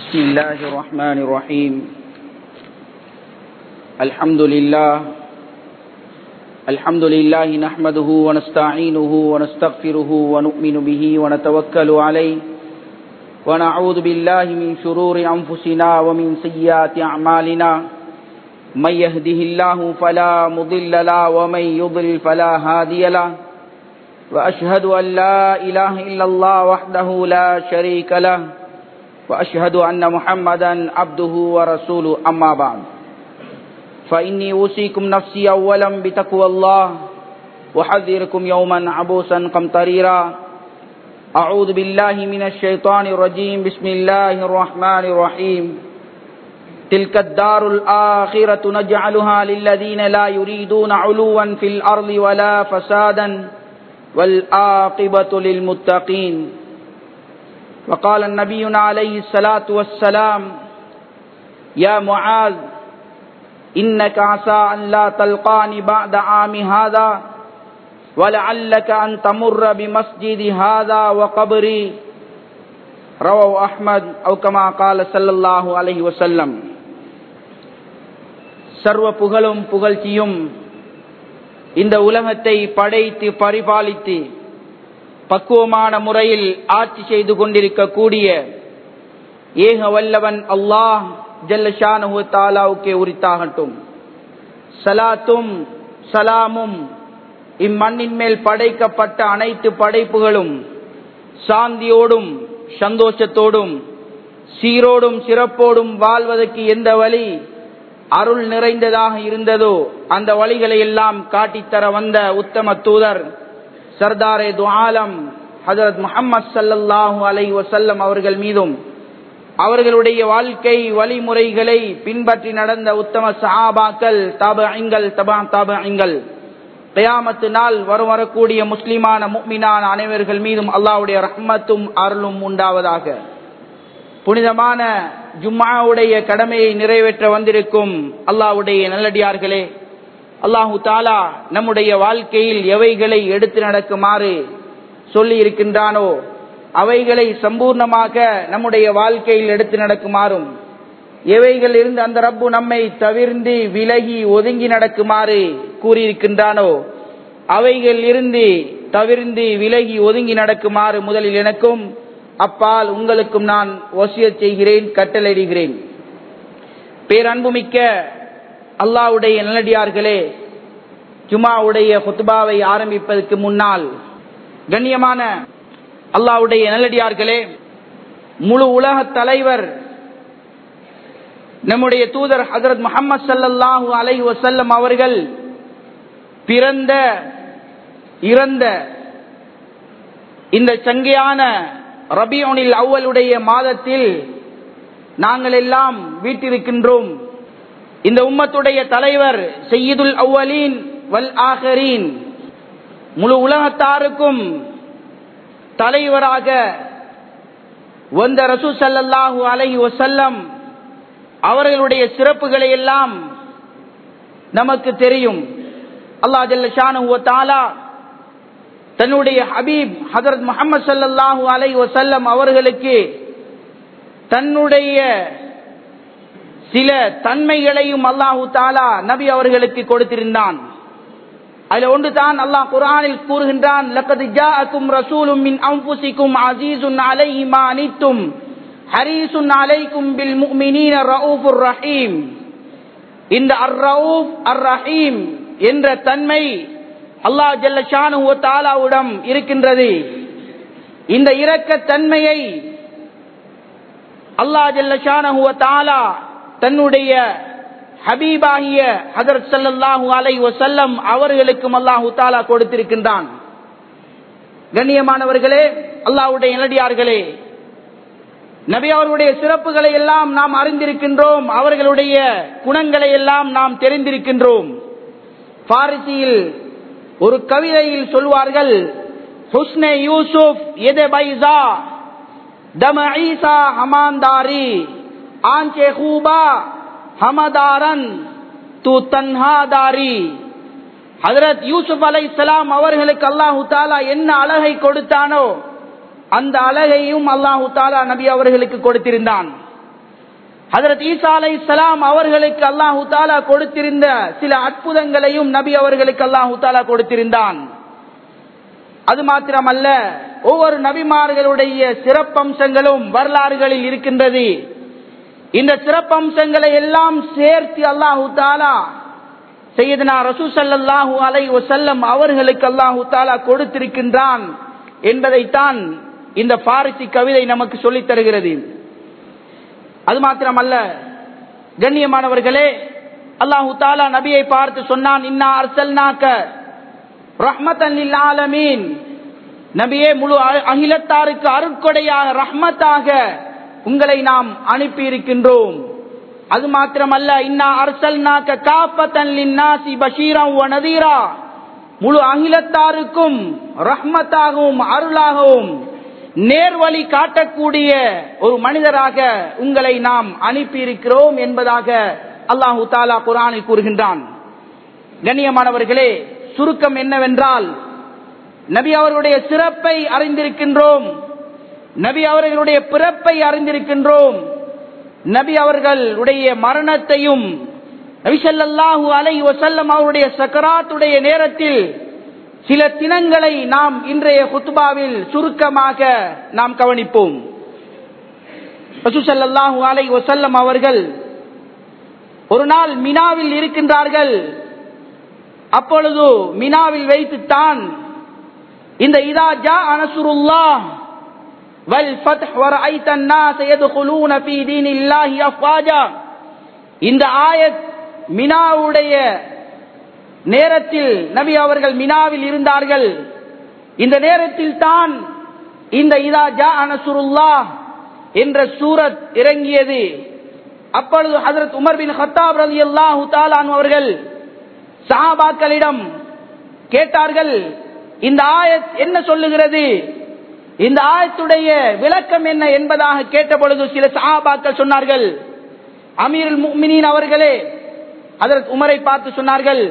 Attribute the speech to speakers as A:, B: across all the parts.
A: بسم الله الرحمن الرحيم الحمد لله الحمد لله نحمده ونستعينه ونستغفره ونؤمن به ونتوكل عليه ونعوذ بالله من شرور أنفسنا ومن سيئات أعمالنا من يهده الله فلا مضل له ومن يضلل فلا هادي له وأشهد أن لا إله إلا الله وحده لا شريك له وأشهد أن محمدا عبده ورسوله أما بعد فإني أوصيكم نفسي أولا بتقوى الله وحذركم يوما عبوسا قمطريرا أعوذ بالله من الشيطان الرجيم بسم الله الرحمن الرحيم تلك الدار الآخرة نجعلها للذين لا يريدون علوا في الأرض ولا فسادا والآقبة للمتقين وقال النبي عليه الصلاة والسلام يا معاذ إنك عسى أن لا تلقاني بعد عام هذا ولعلك أن تمر بمسجد هذا وقبري رواه أحمد أو كما قال صلى الله عليه وسلم சர்வ புகழும் புகழ்ச்சியும் இந்த உலகத்தை படைத்து பரிபாலித்து பக்குவமான முறையில் ஆட்சி செய்து கொண்டிருக்கக்கூடிய ஏக வல்லவன் அல்லாஹ் ஜல்லஷானு தாலாவுக்கே உரித்தாகட்டும் சலாத்தும் சலாமும் இம்மண்ணின் மேல் படைக்கப்பட்ட அனைத்து படைப்புகளும் சாந்தியோடும் சந்தோஷத்தோடும் சீரோடும் சிறப்போடும் வாழ்வதற்கு எந்த வழி அருள் நிறைந்ததாக இருந்ததோ அந்த வழிகளை எல்லாம் காட்டித்தர வந்த உத்தம தூதர் சர்தாரே துஆலம் ஹசரத் முகமது சல்லல்லாஹூ அலை வசல்லம் அவர்கள் மீதும் அவர்களுடைய வாழ்க்கை வழிமுறைகளை பின்பற்றி நடந்த உத்தம சஹாபாக்கள் தபங்கள் தபா தபங்கள் கயாமத்து நாள் வரும் வரக்கூடிய முஸ்லிமான முக்மினான அனைவர்கள் மீதும் அல்லாவுடைய ரஹ்மத்தும் அருளும் உண்டாவதாக புனிதமான ஜும்மாவுடைய கடமையை நிறைவேற்ற வந்திருக்கும் அல்லாவுடைய நல்லடியார்களே அல்லாஹு தாலா நம்முடைய வாழ்க்கையில் எவைகளை எடுத்து நடக்குமாறு சொல்லி இருக்கின்றானோ அவைகளை சம்பூர்ணமாக நம்முடைய வாழ்க்கையில் எடுத்து நடக்குமாறும் எவைகள் இருந்து அந்த ரப்பு நம்மை தவிர்ந்து விலகி ஒதுங்கி நடக்குமாறு கூறியிருக்கின்றானோ அவைகள் இருந்து தவிர்ந்து விலகி ஒதுங்கி நடக்குமாறு முதலில் எனக்கும் அப்பால் உங்களுக்கும் நான் ஒசிய செய்கிறேன் கட்டளையிடுகிறேன் பேரன்புமிக்க அல்லாவுடைய நல்லடியார்களே ஜுமாவுடைய குத்துபாவை ஆரம்பிப்பதற்கு முன்னால் கண்ணியமான அல்லாவுடைய நல்லடியார்களே முழு உலக தலைவர் நம்முடைய தூதர் ஹசரத் முகமது சல்லாஹூ அலை வசல்லம் அவர்கள் பிறந்த இறந்த இந்த சங்கையான ரபியோனில் அவ்வளுடைய மாதத்தில் நாங்கள் எல்லாம் வீட்டிருக்கின்றோம் இந்த உம்மத்துடைய தலைவர் செய்யுதுல் அவ்வலீன் வல் ஆகரீன் முழு உலகத்தாருக்கும் தலைவராக வந்த ரசூ சல்லாஹூ அலஹி வசல்லம் அவர்களுடைய சிறப்புகளை எல்லாம் நமக்கு தெரியும் அல்லா ஜல்ல ஷானு தாலா தன்னுடைய ஹபீப் ஹசரத் முகமது சல்லாஹூ அலை வசல்லம் அவர்களுக்கு தன்னுடைய சில தன்மைகளையும் அல்லாஹூ தாலா நபி அவர்களுக்கு கொடுத்திருந்தான் அதுல ஒன்று தான் அல்லாஹ் குரானில் கூறுகின்றான் லக்கது ஜாஅக்கும் ரசூலும் மின் அன்புசிக்கும் அசீசுன் அலைஹி மா அனித்தும் ஹரீசுன் அலைக்கும் பில் முஃமினீன ரவுஃபுர் ரஹீம் இந்த அர் ரவுஃப் அர் ரஹீம் என்ற தன்மை அல்லாஹ் ஜல்லஷானு தாலாவிடம் இருக்கின்றது இந்த இரக்க தன்மையை அல்லாஹ் ஜல்லஷானு தாலா தன்னுடைய ஹபீபாகிய ஹதரத் சல்லாஹூ அலை வசல்லம் அவர்களுக்கும் அல்லாஹு தாலா கொடுத்திருக்கின்றான் கண்ணியமானவர்களே அல்லாஹுடைய நிலடியார்களே நபி அவர்களுடைய சிறப்புகளை எல்லாம் நாம் அறிந்திருக்கின்றோம் அவர்களுடைய குணங்களை எல்லாம் நாம் தெரிந்திருக்கின்றோம் பாரிசியில் ஒரு கவிதையில் சொல்வார்கள் ஹுஸ்னே யூசுப் எதே பைசா தம ஈசா ஹமாந்தாரி ஆஞ்சே ஹூபா ஹமதாரன் து தன்ஹாதாரி ஹதரத் யூசுப் அலை இஸ்லாம் அவர்களுக்கு அல்லாஹு தாலா என்ன அழகை கொடுத்தானோ அந்த அழகையும் அல்லாஹு தாலா நபி அவர்களுக்கு கொடுத்திருந்தான் ஹதரத் ஈசா அலை சலாம் அவர்களுக்கு அல்லாஹு தாலா கொடுத்திருந்த சில அற்புதங்களையும் நபி அவர்களுக்கு அல்லாஹு தாலா கொடுத்திருந்தான் அது மாத்திரமல்ல ஒவ்வொரு நபிமார்களுடைய சிறப்பம்சங்களும் வரலாறுகளில் இருக்கின்றது இந்த சிறப்பம்சங்களை எல்லாம் சேர்த்து அல்லாஹு தாலா செய்யதுனா ரசூ சல்லாஹூ அலை வசல்லம் அவர்களுக்கு அல்லாஹு தாலா கொடுத்திருக்கின்றான் என்பதைத்தான் இந்த பாரிசி கவிதை நமக்கு சொல்லித் தருகிறது அது மாத்திரமல்ல கண்ணியமானவர்களே அல்லாஹு தாலா நபியை பார்த்து சொன்னான் இன்னா அர்சல்னாக்க ரஹ்மத்தன் ஆலமீன் நபியே முழு அகிலத்தாருக்கு அருட்கொடையாக ரஹ்மத்தாக உங்களை நாம் அனுப்பி இருக்கின்றோம் அது மாத்திரமல்ல இன்னா அர்சல்னாக்க காப்பத்தன் லின்னாசி பஷீரம் நதீரா முழு அகிலத்தாருக்கும் ரஹ்மத்தாகவும் அருளாகவும் நேர்வழி காட்டக்கூடிய ஒரு மனிதராக உங்களை நாம் அனுப்பியிருக்கிறோம் என்பதாக அல்லாஹு தாலா குரானில் கூறுகின்றான் கண்ணியமானவர்களே சுருக்கம் என்னவென்றால் நபி அவர்களுடைய சிறப்பை அறிந்திருக்கின்றோம் நபி அவர்களுடைய பிறப்பை அறிந்திருக்கின்றோம் நபி அவர்களுடைய மரணத்தையும் நபிசல்லாஹு அலை வசல்லம் அவருடைய சக்கராத்துடைய நேரத்தில் சில தினங்களை நாம் இன்றைய குத்துபாவில் சுருக்கமாக நாம் கவனிப்போம் ரசூசல்லாஹு அலை வசல்லம் அவர்கள் ஒரு நாள் மினாவில் இருக்கின்றார்கள் அப்பொழுது மினாவில் வைத்துத்தான் இந்த இதா ஜா அனசுருல்லா வல் ஃபத்ஹ் வரஐத الناس يدخلون في دين الله افواجا இந்த ஆயத் மினாவுடைய நேரத்தில் நபி அவர்கள் மினாவில் இருந்தார்கள் இந்த நேரத்தில் தான் இந்த இதா ஜா அனசுருல்லா என்ற சூரத் இறங்கியது அப்பொழுது ஹசரத் உமர் பின் ஹத்தாப் ரலி அல்லாஹு தாலான் அவர்கள் சஹாபாக்களிடம் கேட்டார்கள் இந்த ஆயத் என்ன சொல்லுகிறது இந்த ஆயத்துடைய விளக்கம் என்ன என்பதாக கேட்ட பொழுது சில சஹாபாக்கள் சொன்னார்கள் அமீருல் முக்மினின் அவர்களே அதற்கு உமரை பார்த்து சொன்னார்கள்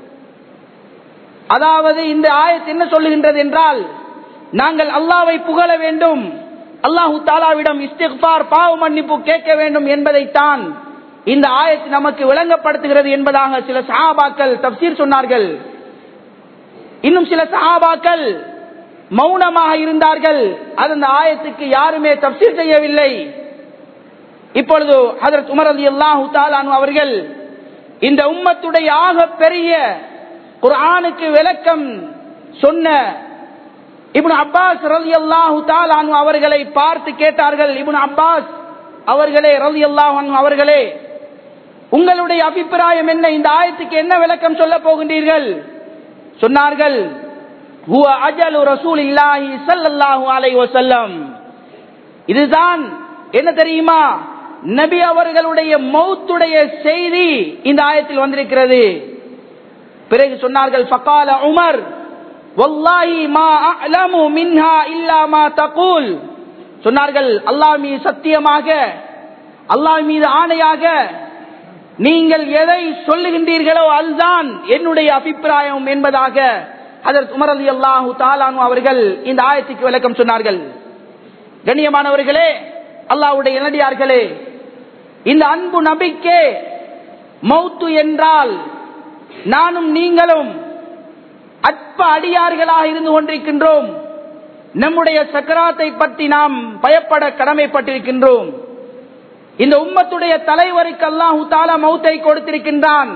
A: அதாவது இந்த ஆயத் என்ன சொல்லுகின்றது என்றால் நாங்கள் அல்லாவை புகழ வேண்டும் அல்லாஹு தாலாவிடம் இஸ்திஃபார் பாவ மன்னிப்பு கேட்க வேண்டும் என்பதைத்தான் இந்த ஆயத் நமக்கு விளங்கப்படுத்துகிறது என்பதாக சில சஹாபாக்கள் தப்சீர் சொன்னார்கள் இன்னும் சில சஹாபாக்கள் மௌனமாக இருந்தார்கள் அது அந்த ஆயத்துக்கு யாருமே தப்சீர் செய்யவில்லை இப்பொழுது ஹதரத் உமர் அலி அல்லாஹு தாலானு அவர்கள் இந்த உம்மத்துடைய ஆக பெரிய குர்ஆனுக்கு விளக்கம் சொன்ன இப்னு அப்பாஸ் ரலி அல்லாஹு தாலானு அவர்களை பார்த்து கேட்டார்கள் இப்னு அப்பாஸ் அவர்களே ரலி அல்லாஹு அவர்களே உங்களுடைய அபிப்பிராயம் என்ன இந்த ஆயத்துக்கு என்ன விளக்கம் சொல்ல போகின்றீர்கள் சொன்னார்கள் ஹுவ அஜலு ரசூலில்லாஹி ஸல்லல்லாஹு அலைஹி வஸல்லம் இதுதான் என்ன தெரியுமா நபி அவர்களுடைய மௌத்துடைய செய்தி இந்த ஆயத்தில் வந்திருக்கிறது பிறகு சொன்னார்கள் ஃபகால உமர் வல்லாஹி மா அலமு மின்ஹா இல்லா மா தகூல் சொன்னார்கள் அல்லாஹ் மீது சத்தியமாக அல்லாஹ் மீது ஆணையாக நீங்கள் எதை சொல்லுகின்றீர்களோ அதுதான் என்னுடைய அபிப்பிராயம் என்பதாக அதற்கு உமர் அலி அல்லாஹு தாலானு அவர்கள் இந்த ஆயத்துக்கு விளக்கம் சொன்னார்கள் கண்ணியமானவர்களே அல்லாஹ்வுடைய இனடியார்களே இந்த அன்பு நபிக்கே மௌத்து என்றால் நானும் நீங்களும் அற்ப அடியார்களாக இருந்து கொண்டிருக்கின்றோம் நம்முடைய சக்கராத்தை பற்றி நாம் பயப்பட கடமைப்பட்டிருக்கின்றோம் இந்த உம்மத்துடைய தலைவருக்கு அல்லாஹு தாலா மௌத்தை கொடுத்திருக்கின்றான்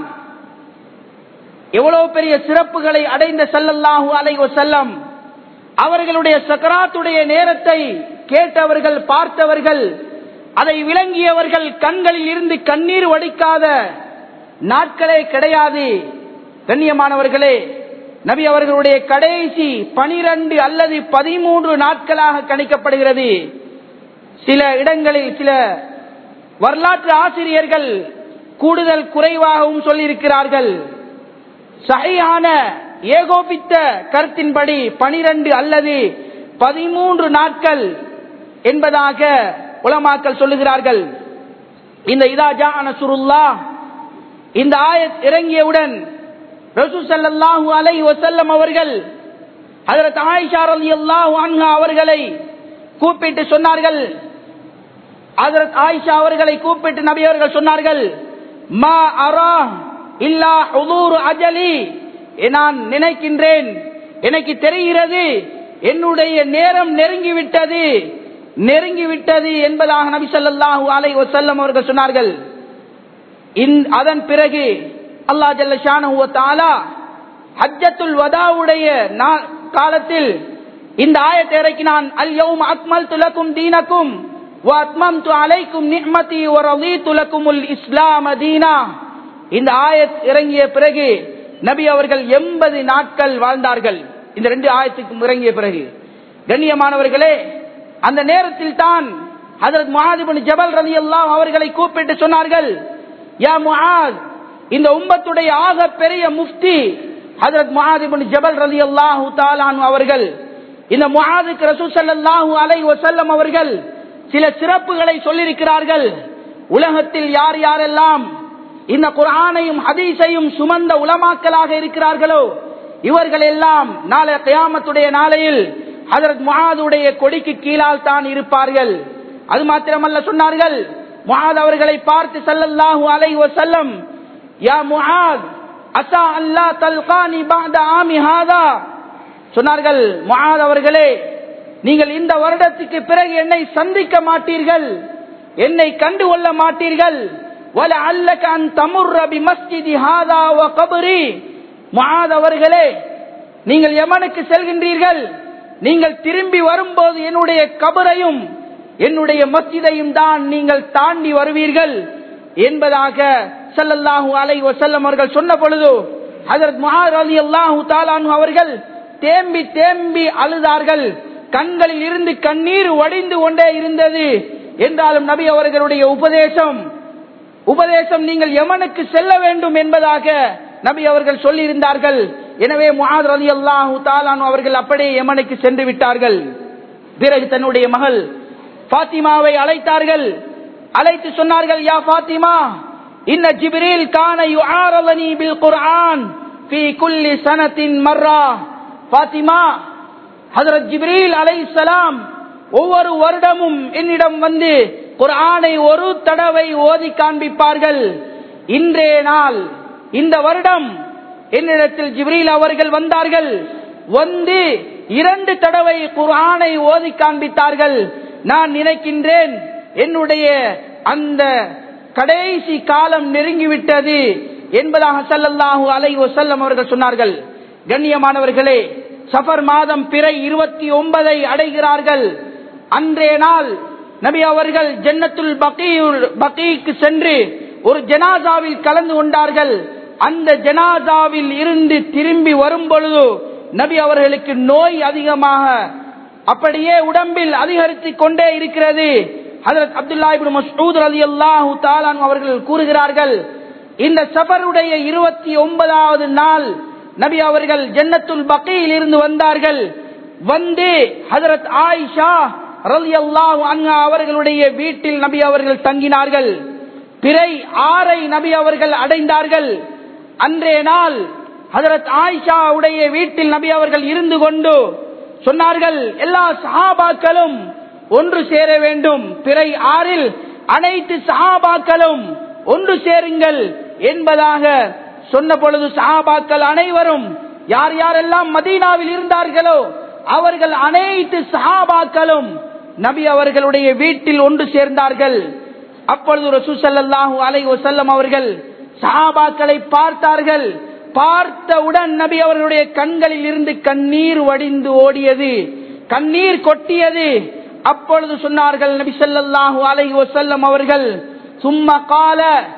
A: எவ்வளவு பெரிய சிறப்புகளை அடைந்த செல்லல்லாஹு அலை செல்லம் அவர்களுடைய சக்கராத்துடைய நேரத்தை கேட்டவர்கள் பார்த்தவர்கள் அதை விளங்கியவர்கள் கண்களில் இருந்து கண்ணீர் வடிக்காத நாட்களே கிடையாது கண்ணியமானவர்களே நபி அவர்களுடைய கடைசி பனிரெண்டு அல்லது பதிமூன்று நாட்களாக கணிக்கப்படுகிறது சில இடங்களில் சில வரலாற்று ஆசிரியர்கள் கூடுதல் குறைவாகவும் சொல்லியிருக்கிறார்கள் சகையான ஏகோபித்த கருத்தின்படி பனிரெண்டு அல்லது பதிமூன்று நாட்கள் என்பதாக உலமாக்கள் சொல்லுகிறார்கள் இந்த இதாஜா அனசுருல்லா இந்த ஆயத் இறங்கியவுடன் ரசூ சல்லாஹூ அலை வசல்லம் அவர்கள் அதற்கு ஆயிஷா அலி அல்லாஹு அன்ஹா அவர்களை கூப்பிட்டு சொன்னார்கள் ஹஜரத் ஆயிஷா அவர்களை கூப்பிட்டு நபி அவர்கள் சொன்னார்கள் மா அரா இல்லா ஹுதூர் அஜலி நான் நினைக்கின்றேன் எனக்கு தெரிகிறது என்னுடைய நேரம் நெருங்கிவிட்டது நெருங்கிவிட்டது என்பதாக நபி ஸல்லல்லாஹு அலைஹி வஸல்லம் அவர்கள் சொன்னார்கள் இந்- அதன் பிறகு அல்லாஹ் ஜல்ல ஷானஹு வ தஆலா ஹஜ்ஜத்துல் வதாவுடைய நா- காலத்தில் இந்த ஆயத்தை இறக்கினான் அல் யௌம அக்மல்து லக்கும் தீனக்கும் வ அத்மம்து அலைக்கும் நிஅமதி வ ரதீது லக்குமுல் இஸ்லாம தீனா இந்த ஆயத் இறங்கிய பிறகு நபி அவர்கள் எண்பது நாட்கள் வாழ்ந்தார்கள் இந்த ரெண்டு ஆயத்துக்கும் இறங்கிய பிறகு கண்ணியமானவர்களே அந்த நேரத்தில் தான் ஹஜரத் முஹாதிபின் ஜபல் ரலியல்லாஹு அவர்களை கூப்பிட்டு சொன்னார்கள் யா முஆத் இந்த உம்மத்துடைய ஆக பெரிய முஃப்தி ஹஜரத் முஆதிபின் ஜபல் ரலியல்லாஹு தஆலான் அவர்கள் இந்த முஆதுக்கு ரசூல் ஸல்லல்லாஹு அலைஹி வஸல்லம் அவர்கள் சில சிறப்புகளை சொல்லியிருக்கிறார்கள் உலகத்தில் யார் யாரெல்லாம் இந்த குர்ஆனையும் ஹதீஸையும் சுமந்த உலமாக்களாக இருக்கிறார்களோ இவர்கள் எல்லாம் நாளை கியாமத்துடைய நாளையில் ஹஜரத் முஆதுடைய கொடிக்கு கீழால் தான் இருப்பார்கள் அது மாத்திரமல்ல சொன்னார்கள் முஆத் அவர்களை பார்த்து ஸல்லல்லாஹு அலைஹி வஸல்லம் யா முஆத் அஸா அல்லா தல்கானி பஅத ஆமி ஹாதா சொன்னார்கள் முஆத் அவர்களே நீங்கள் இந்த வருடத்துக்கு பிறகு என்னை சந்திக்க மாட்டீர்கள் என்னை கண்டு கொள்ள மாட்டீர்கள் வல அல்லக அன் தமுர்ர பி மஸ்ஜிதி ஹாதா வ கபரி முஆத் அவர்களே நீங்கள் யமனுக்கு செல்கின்றீர்கள் நீங்கள் திரும்பி வரும்போது என்னுடைய கபரையும் என்னுடைய மஸ்ஜிதையும் தான் நீங்கள் தாண்டி வருவீர்கள் என்பதாக ஸல்லல்லாஹு அலைஹி வஸல்லம் அவர்கள் சொன்ன பொழுது ஹஜரத் முஆத் ரலியல்லாஹு தஆலா அன்ஹு அவர்கள் தேம்பி தேம்பி அழுதார்கள் கண்களில் இருந்து கண்ணீர் வடிந்து கொண்டே இருந்தது என்றாலும் நபி அவர்களுடைய உபதேசம் உபதேசம் நீங்கள் யமனுக்கு செல்ல வேண்டும் என்பதாக நபி அவர்கள் சொல்லி இருந்தார்கள் எனவே முஆத் ரலியல்லாஹு தஆலான் அவர்கள் அப்படியே யமனுக்கு சென்று விட்டார்கள் பிறகு தன்னுடைய மகள் ஃபாத்திமாவை அழைத்தார்கள் அழைத்து சொன்னார்கள் யா ஃபாத்திமா இன்ன ஜிப்ரீல் கான யுஆரலனி பில் குர்ஆன் ஃபீ குல்லி சனத்தின் மர்ரா ஃபாத்திமா ஹஜரத் ஜிப்ரீல் அலைஹிஸ்ஸலாம் ஒவ்வொரு வருடமும் என்னிடம் வந்து குர்ஆனை ஒரு தடவை ஓதி காண்பிப்பார்கள் இன்றைய நாள் இந்த வருடம் என்னிடத்தில் ஜிப்ரீல் அவர்கள் வந்தார்கள் வந்து இரண்டு தடவை குர்ஆனை ஓதி காண்பித்தார்கள் நான் நினைக்கின்றேன் என்னுடைய அந்த கடைசி காலம் நெருங்கிவிட்டது என்பதாக ஸல்லல்லாஹு அலைஹி வஸல்லம் அவர்கள் சொன்னார்கள் கண்ணியமானவர்களே சஃபர் மாதம் பிறை இருபத்தி ஒன்பதை அடைகிறார்கள் அன்றைய நாள் நபி அவர்கள் ஜன்னத்துல் பகீயுல் பகீக்கு சென்று ஒரு ஜனாசாவில் கலந்து கொண்டார்கள் அந்த ஜனாசாவில் இருந்து திரும்பி வரும் பொழுது நபி அவர்களுக்கு நோய் அதிகமாக அப்படியே உடம்பில் அதிகரித்துக் கொண்டே இருக்கிறது ஹஜரத் அப்துல்லா இப்னு மஸ்ஊத் ரலியல்லாஹு தஆலா அவர்கள் கூறுகிறார்கள் இந்த சஃபருடைய இருபத்தி ஒன்பதாவது நாள் நபி அவர்கள் ஜன்னத்துல் பக்கையில் இருந்து வந்தார்கள் வந்து ஹஜரத் ஆயிஷா ரலியல்லாஹு அன்ஹா அவர்களுடைய வீட்டில் நபி அவர்கள் தங்கினார்கள் பிறை ஆறை நபி அவர்கள் அடைந்தார்கள் அன்றைய நாள் ஹஜரத் ஆயிஷா உடைய வீட்டில் நபி அவர்கள் இருந்து கொண்டு சொன்னார்கள் எல்லா சஹாபாக்களும் ஒன்று சேர வேண்டும் பிறை ஆறில் அனைத்து சஹாபாக்களும் ஒன்று சேருங்கள் என்பதாக சொன்ன பொழுது சஹாபாக்கள் அனைவரும் யார் யாரெல்லாம் மதீனாவில் இருந்தார்களோ அவர்கள் அனைத்து சஹாபாக்களும் நபி அவர்களுடைய வீட்டில் ஒன்று சேர்ந்தார்கள் அப்பொழுது ரசூ ஸல்லல்லாஹு அலைஹி வஸல்லம் அவர்கள் சஹாபாக்களை பார்த்தார்கள் பார்த்தவுடன் நபி அவர்களுடைய கண்களில் இருந்து கண்ணீர் வடிந்து ஓடியது கண்ணீர் கொட்டியது அப்பொழுது சொன்னார்கள் நபி ஸல்லல்லாஹு அலைஹி வஸல்லம் அவர்கள் சும்மா கால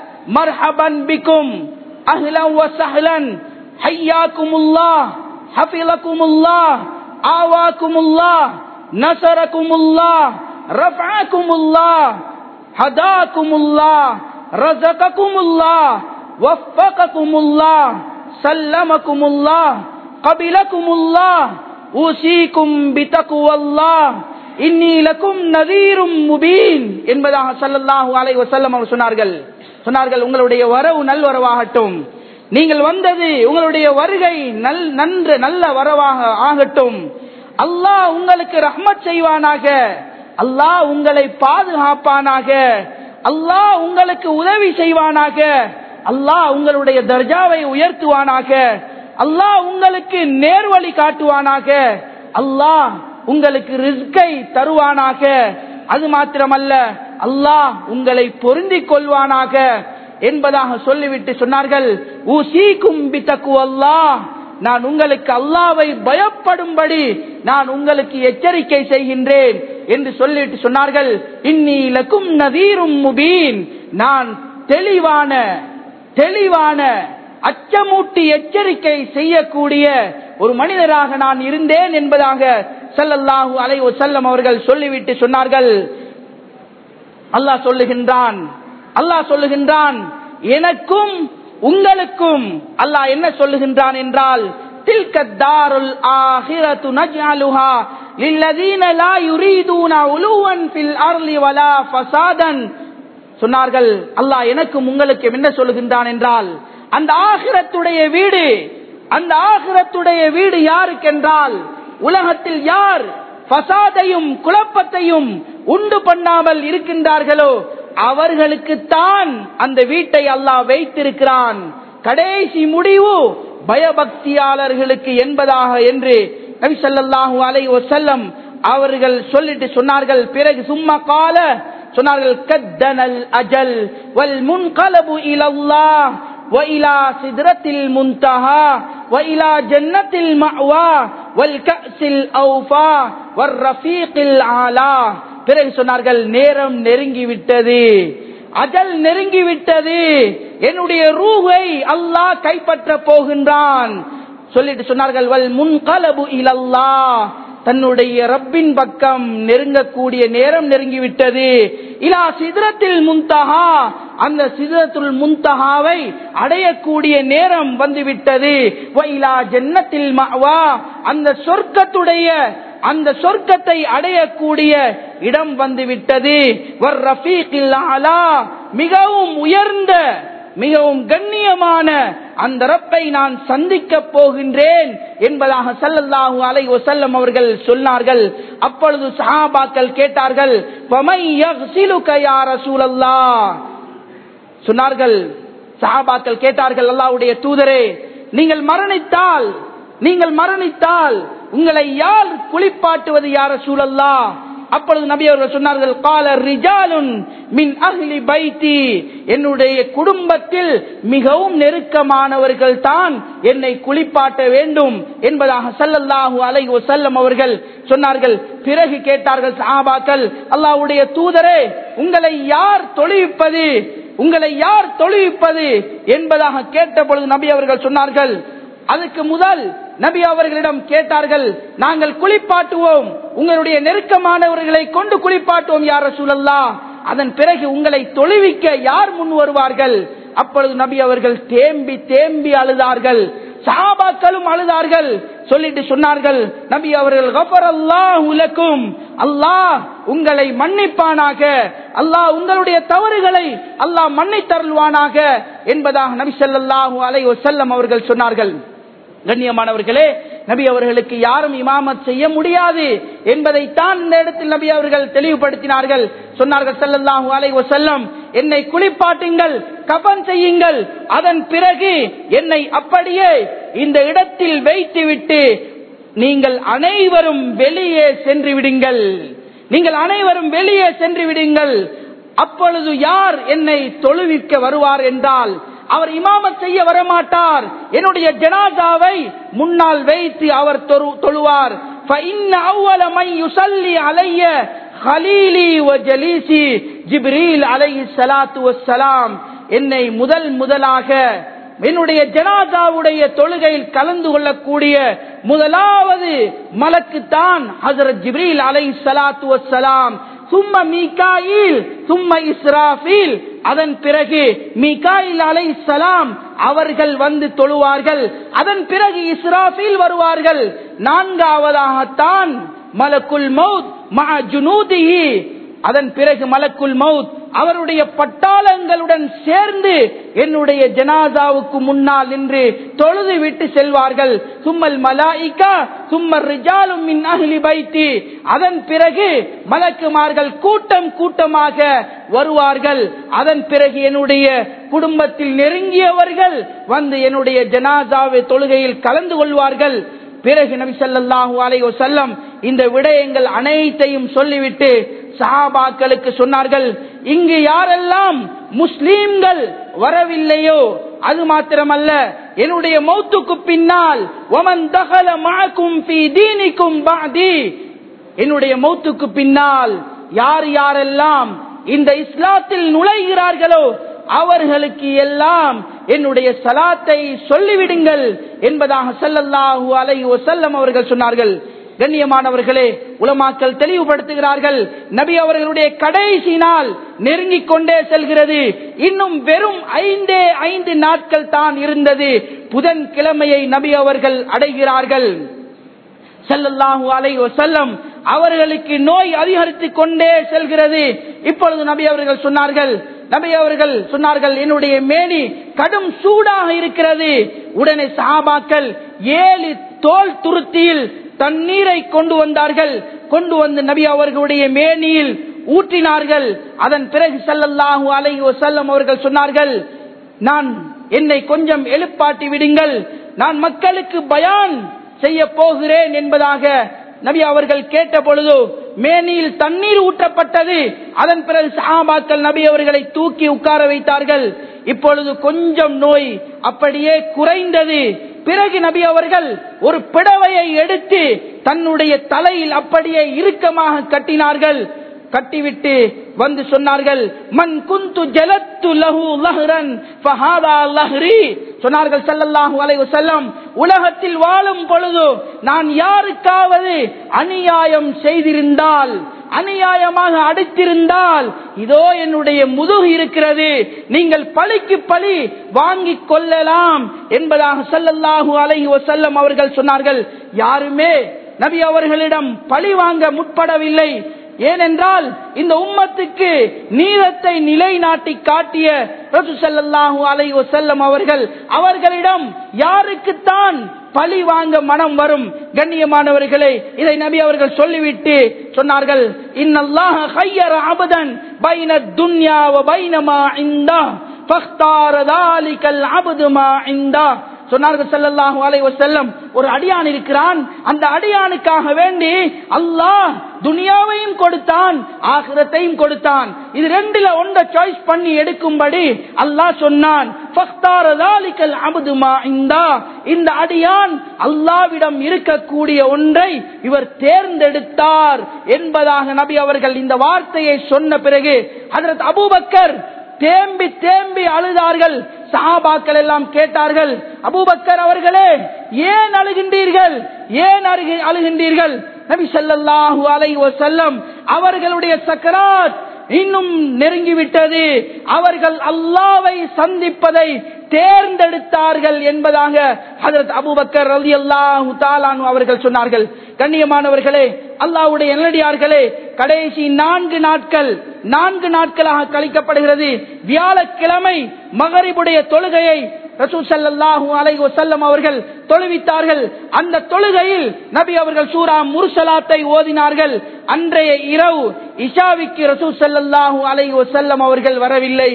A: மர்ஹபன் பிக்கும் அஹ்லன் வ சஹ்லன் ஹய்யாக்குமுல்லாஹ் ஹஃபிலக்குமுல்லாஹ் ஆவாக்குமுல்லாஹ் நஸரக்குமுல்லாஹ் ரஃஅக்குமுல்லாஹ் ஹதாக்குமுல்லாஹ் ரஸகக்குமுல்லாஹ் வஃபகக்குமுல்லாஹ் சல்லமக்குமுல்லாஹ் கபிலக்குமுல்லாஹ் ஊசிக்கும் பிதக்குவல்லாஹ் இன்னி லக்கும் நதீரும் முபீன் என்பதாக ஸல்லல்லாஹு அலைஹி வஸல்லம் அவர்கள் சொன்னார்கள் சொன்னார்கள் உங்களுடைய வரவு நல்வரவாகட்டும் நீங்கள் வந்தது உங்களுடைய வருகை நல் நன்று நல்ல வரவாக ஆகட்டும் அல்லாஹ் உங்களுக்கு ரஹ்மத் செய்வானாக அல்லாஹ் உங்களை பாதுகாப்பானாக அல்லாஹ் உங்களுக்கு உதவி செய்வானாக அல்லாஹ் உங்களுடைய தர்ஜாவை உயர்த்துவானாக அல்லாஹ் உங்களுக்கு நேர்வழி காட்டுவானாக அல்லாஹ் உங்களுக்கு ரிஸ்கை தருவானாக அது மாத்திரமல்ல அல்லாஹ் உங்களை பொருந்திக் கொள்வானாக என்பதாக சொல்லிவிட்டு சொன்னார்கள் ஊசீக்கும் பித்தக்கு அல்லாஹ் நான் உங்களுக்கு அல்லாவை பயப்படும்படி நான் உங்களுக்கு எச்சரிக்கை செய்கின்றேன் என்று சொல்லிட்டு சொன்னார்கள் இன்னிலக்கும் நதீரும் முபீன் நான் தெளிவான தெளிவான அச்சமூட்டி எச்சரிக்கை செய்யக்கூடிய ஒரு மனிதராக நான் இருந்தேன் என்பதாக ஸல்லல்லாஹு அலைஹி வஸல்லம் அவர்கள் சொல்லிவிட்டு சொன்னார்கள் அல்லாஹ் சொல்லுகின்றான் அல்லாஹ் சொல்லுகின்றான் எனக்கும் உங்களுக்கும் அல்லாஹ் என்ன சொல்லுகின்றான் என்றால் تلك الدار الآخرة نجعلها للذين لا يريدون علوا في الأرض ولا فسادا சொன்னார்கள் அல்லாஹ் எனக்கும் உங்களுக்கும் என்ன சொல்லுகின்றான் என்றால் அந்த ஆகிரத்துடைய வீடு அந்த ஆகிரத்துடைய வீடு யாருக்கென்றால் உலகத்தில் யார் பசாதையும் குழப்பத்தையும் உண்டு பண்ணாமல் இருக்கின்றார்களோ அவர்களுக்குத்தான் அந்த வீட்டை அல்லாஹ் வைத்திருக்கிறான் கடைசி முடிவு பயபக்தியாளர்களுக்கு என்பதாக என்று நபி ஸல்லல்லாஹு அலைஹி வஸல்லம் அவர்கள் சொல்லிட்டு சொன்னார்கள் பிறகு சும்மா கால சொன்னார்கள் கத்தனல் அஜல் வல் முன்கலபு இலல்லாஹ் وإلى سدرة المنتهى وإلى جنة المأوى والكأس الأوفى والرفيق الأعلى பிறகு சொன்னார்கள் நேரம் நெருங்கி விட்டது அஜல் நெருங்கி விட்டது என்னுடைய ரூஹை அல்லாஹ் கைப்பற்ற போகின்றான் சொல்லிட்டு சொன்னார்கள் வல் முன்கலபு இலல்லா தன்னுடைய ரப்பின் பக்கம் நெருங்கக்கூடிய நேரம் நெருங்கிவிட்டது இலா சிதறத்தில் முந்தகா அந்த சிதறத்துள் முந்தகாவை அடையக்கூடிய நேரம் வந்துவிட்டது வைலா ஜன்னத்தில் மவா அந்த சொர்க்கத்துடைய அந்த சொர்க்கத்தை அடையக்கூடிய இடம் வந்துவிட்டது வர் ரஃபீக்கில் அலா மிகவும் உயர்ந்த மிகவும் கண்ணியமான அந்த ரப்பை நான் சந்திக்க போகின்றேன் என்பதாக சல்லல்லாஹு அலை வசல்லம் அவர்கள் சொன்னார்கள் அப்பொழுது சஹாபாக்கள் கேட்டார்கள் சொன்னார்கள் சஹாபாக்கள் கேட்டார்கள் அல்லாவுடைய தூதரே நீங்கள் மரணித்தால் நீங்கள் மரணித்தால் உங்களை யார் குளிப்பாட்டுவது யார சூழல்லா அப்பொழுது நபி அவர்கள் சொன்னார்கள் கால ரிஜாலுன் மின் அஹ்லி பைத்தி என்னுடைய குடும்பத்தில் மிகவும் நெருக்கமானவர்கள் தான் என்னை குளிப்பாட்ட வேண்டும் என்பதாக சல்லல்லாஹு அலை செல்லம் அவர்கள் சொன்னார்கள் பிறகு கேட்டார்கள் சாபாக்கள் அல்லாஹ்வுடைய தூதரே உங்களை யார் தொழுவிப்பது உங்களை யார் தொழுவிப்பது என்பதாக கேட்ட பொழுது நபி அவர்கள் சொன்னார்கள் அதுக்கு முதல் நபி அவர்களிடம் கேட்டார்கள் நாங்கள் குளிப்பாட்டுவோம் உங்களுடைய நெருக்கமானவர்களை கொண்டு குளிப்பாட்டுவோம் யார சூழல்லா அதன் பிறகு உங்களை தொழுவிக்க யார் முன் வருவார்கள் அப்பொழுது நபி அவர்கள் தேம்பி தேம்பி அழுதார்கள் சாபாக்களும் அழுதார்கள் சொல்லிட்டு சொன்னார்கள் நபி அவர்கள் உலக்கும் அல்லாஹ் உங்களை மன்னிப்பானாக அல்லாஹ் உங்களுடைய தவறுகளை அல்லாஹ் மன்னித்தருள்வானாக என்பதாக நபி ஸல்லல்லாஹு அலைஹி வஸல்லம் அவர்கள் சொன்னார்கள் கண்ணியமானவர்களே நபி அவர்களுக்கு யாரும் இமாமத் செய்ய முடியாது என்பதைத்தான் இந்த இடத்தில் நபி அவர்கள் தெளிவுபடுத்தினார்கள் சொன்னார்கள் ஸல்லல்லாஹு அலைஹி வஸல்லம் என்னை குளிப்பாட்டுங்கள் கபன் செய்யுங்கள் அதன் பிறகு என்னை அப்படியே இந்த இடத்தில் வைத்துவிட்டு நீங்கள் அனைவரும் வெளியே சென்று விடுங்கள் நீங்கள் அனைவரும் வெளியே சென்று விடுங்கள் அப்பொழுது யார் என்னை தொழுவிக்க வருவார் என்றால் அவர் இமாமத் செய்ய வரமாட்டார் என்னுடைய ஜனாதாவை முன்னால் வைத்து அவர் தொழு- தொழுவார் فَإِنَّ أَوَّلَ مَن يُصَلِّي عَلَيَّ خَلِيلِي وَجَلِيسِي جِبْرِيلَ عليه الصلاة والسلام என்னை முதல் முதலாக என்னுடைய ஜனாதாவுடைய தொழுகையில் கலந்து கொள்ளக்கூடிய முதலாவது மலக்கு தான் ஹசரத் ஜிப்ரீல் அலை சலாத்து வசலாம் சும்ம மீகாயில் சும்ம இஸ்ராஃபீல் அதன் பிறகு மீகாயில் அலை சலாம் அவர்கள் வந்து தொழுவார்கள் அதன் பிறகு இஸ்ராஃபீல் வருவார்கள் நான்காவதாகத்தான் மலக்குல் மௌத் மா ஜுனூதிஹி அதன் பிறகு மலக்குல் மவுத் அவருடைய பட்டாளங்களுடன் சேர்ந்து என்னுடைய ஜனாசாவுக்கு முன்னால் நின்று தொழுது விட்டு செல்வார்கள் சும்மல் மலாயிக்கா சும்மர் ரிஜாலும் மின் அஹ்லி பைத்தி அதன் பிறகு மலக்குமார்கள் கூட்டம் கூட்டமாக வருவார்கள் அதன் பிறகு என்னுடைய குடும்பத்தில் நெருங்கியவர்கள் வந்து என்னுடைய ஜனாசாவை தொழுகையில் கலந்து கொள்வார்கள் பிறகு நபி ஸல்லல்லாஹு அலைஹி வஸல்லம் இந்த விடயங்கள் அனைத்தையும் சொல்லிவிட்டு சஹாபாக்களுக்கு சொன்னார்கள் இங்கு யாரெல்லாம் முஸ்லீம்கள் வரவில்லையோ அது மாத்திரமல்ல என்னுடைய மௌத்துக்கு பின்னால் ஒமன் தகல மாக்கும் ஃபீ தீனிக்கும் பாதி என்னுடைய மௌத்துக்கு பின்னால் யார் யாரெல்லாம் இந்த இஸ்லாத்தில் நுழைகிறார்களோ அவர்களுக்கு எல்லாம் என்னுடைய சலாத்தை சொல்லிவிடுங்கள் என்பதாக ஸல்லல்லாஹு அலைஹி வஸல்லம் அவர்கள் சொன்னார்கள் கண்ணியமானவர்களே உலமாக்கள் தெளிவுபடுத்துகிறார்கள் நபி அவர்களுடைய கடைசி நாள் நெருங்கிக் கொண்டே செல்கிறது இன்னும் வெறும் ஐந்தே ஐந்து நாட்கள் தான் இருந்தது புதன் கிழமையை நபி அவர்கள் அடைகிறார்கள் ஸல்லல்லாஹு அலைஹி வஸல்லம் அவர்களுக்கு நோய் அதிகரித்துக் கொண்டே செல்கிறது இப்பொழுது நபி அவர்கள் சொன்னார்கள் நபி அவர்கள் சொன்னார்கள் என்னுடைய மேனி கடும் சூடாக இருக்கிறது உடனே சஹாபாக்கள் ஏழு தோல் துருத்தியில் தண்ணீரை கொண்டு வந்தார்கள் கொண்டு வந்து நபி அவர்களுடைய மேனியில் ஊற்றினார்கள் அதன் பிறகு ஸல்லல்லாஹு அலைஹி வஸல்லம் அவர்கள் சொன்னார்கள் நான் என்னை கொஞ்சம் எழுப்பாட்டி விடுங்கள் நான் மக்களுக்கு பயான் செய்ய போகிறேன் என்பதாக நபி அவர்கள் கேட்ட பொழுது மேனியில் தண்ணீர் ஊற்றப்பட்டது அதன் பிறகு சஹாபாக்கள் நபி அவர்களை தூக்கி உட்கார வைத்தார்கள் இப்பொழுது கொஞ்சம் நோய் அப்படியே குறைந்தது பிறகு நபி அவர்கள் ஒரு பிடவையை எடுத்து தன்னுடைய தலையில் அப்படியே இறுக்கமாக கட்டினார்கள் கட்டிவிட்டு வந்து சொன்னார்கள் மன் குந்து ஜலத்து லஹு லஹ்ரன் ஃபஹாதா லஹ்ரி சொன்னார்கள் ஸல்லல்லாஹு அலைஹி வஸல்லம் உலகத்தில் வாழும் பொழுது நான் யாருக்காவது அநியாயம் செய்திருந்தால் அநியாயமாக அடித்திருந்தால் இதோ என்னுடைய முதுகு இருக்கிறது நீங்கள் பழிக்கு பழி வாங்கிக் கொள்ளலாம் என்பதாக ஸல்லல்லாஹு அலைஹி வஸல்லம் அவர்கள் சொன்னார்கள் யாருமே நபி அவர்களிடம் பழி வாங்க முற்படவில்லை ஏனென்றால் இந்த உம்மத்துக்கு நீதத்தை நிலைநாட்டி காட்டிய ரசூசல்லாஹு அலை வசல்லம் அவர்கள் அவர்களிடம் யாருக்குத்தான் பழி வாங்க மனம் வரும் கண்ணியமானவர்களே இதை நபி அவர்கள் சொல்லிவிட்டு சொன்னார்கள் இன்னல்லாஹ ஹய்யர அபதன் பைன துன்யா வ பைனமா இந்தா ஃபக்தார தாலிகல் அபது மா இந்தா சொன்னார்கள் ஸல்லல்லாஹு அலைஹி வஸல்லம் ஒரு அடியான் இருக்கிறான் அந்த அடியானுக்காக வேண்டி அல்லாஹ் துனியாவையும் கொடுத்தான் ஆகிரத்தையும் கொடுத்தான் இது ரெண்டுல ஒன்றை சாய்ஸ் பண்ணி எடுக்கும்படி அல்லாஹ் சொன்னான் ஃபக்தார தாலிகல் அபது மா இந்தா இந்த அடியான் அல்லாவிடம் இருக்கக்கூடிய ஒன்றை இவர் தேர்ந்தெடுத்தார் என்பதாக நபி அவர்கள் இந்த வார்த்தையை சொன்ன பிறகு ஹஜரத் அபூபக்கர் தேம்பி தேம்பி அழுதார்கள் சஹாபாக்கள் எல்லாம் கேட்டார்கள் அபூபக்கர் அவர்களே ஏன் அழுகின்றீர்கள் ஏன் அழுகி- அழுகின்றீர்கள் நபி ஸல்லல்லாஹு அலைஹி வஸல்லம் அவர்களுடைய சக்கராத் இன்னும் நெருங்கிவிட்டது அவர்கள் அல்லாவை சந்திப்பதை தேர்ந்தெடுத்தார்கள் என்பதாக ஹஜரத் அபூபக்கர் ரலியல்லாஹு தாலானு அவர்கள் சொன்னார்கள் கண்ணியமானவர்களே அல்லாஹ்வுடைய நல்லடியார்களே கடைசி நான்கு நாட்கள் நான்கு நாட்களாக கழிக்கப்படுகிறது வியாழக்கிழமை மகரிபுடைய தொழுகையை ரசூல் ஸல்லல்லாஹு அலைஹி வஸல்லம் அவர்கள் தொழுவித்தார்கள் அந்த தொழுகையில் நபி அவர்கள் சூரா முர்சலாத்தை ஓதினார்கள் அன்றைய இரவு இஷாவிற்கு ரசூல் ஸல்லல்லாஹு அலைஹி வஸல்லம் அவர்கள் வரவில்லை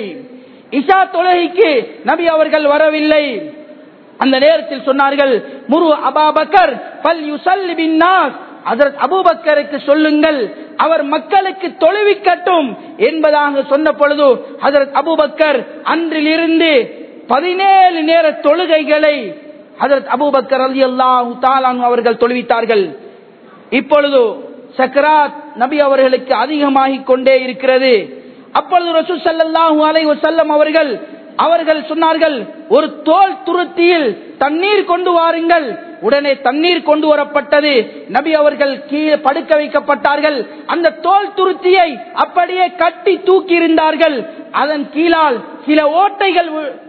A: இஷா தொழுகைக்கு நபி அவர்கள் வரவில்லை அந்த நேரத்தில் சொன்னார்கள் முரு அபாபக்கர் பல் யுசல்லி பின்னாஸ் அதற்கு அபூபக்கருக்கு சொல்லுங்கள் அவர் மக்களுக்கு தொழுவிக்கட்டும் என்பதாக சொன்ன பொழுது ஹசரத் அபூபக்கர் அன்றிலிருந்து பதினேழு நேர தொழுகைகளை ஹசரத் அபூபக்கர் அலி அல்லாஹு தாலான் அவர்கள் தொழுவித்தார்கள் இப்பொழுது சக்கராத் நபி அவர்களுக்கு அதிகமாகிக் கொண்டே இருக்கிறது அப்பொழுது ரசூல் ஸல்லல்லாஹு அலைஹி வஸல்லம் அவர்கள் அவர்கள் சொன்னார்கள் ஒரு தோல் துருத்தியில் தண்ணீர் கொண்டு வாருங்கள் உடனே தண்ணீர் கொண்டு வரப்பட்டது நபி அவர்கள் கீழே படுக்க வைக்கப்பட்டார்கள் அந்த தோல் துருத்தியை அப்படியே கட்டி தூக்கி இருந்தார்கள் அதன் கீழால் சில ஓட்டைகள் வி-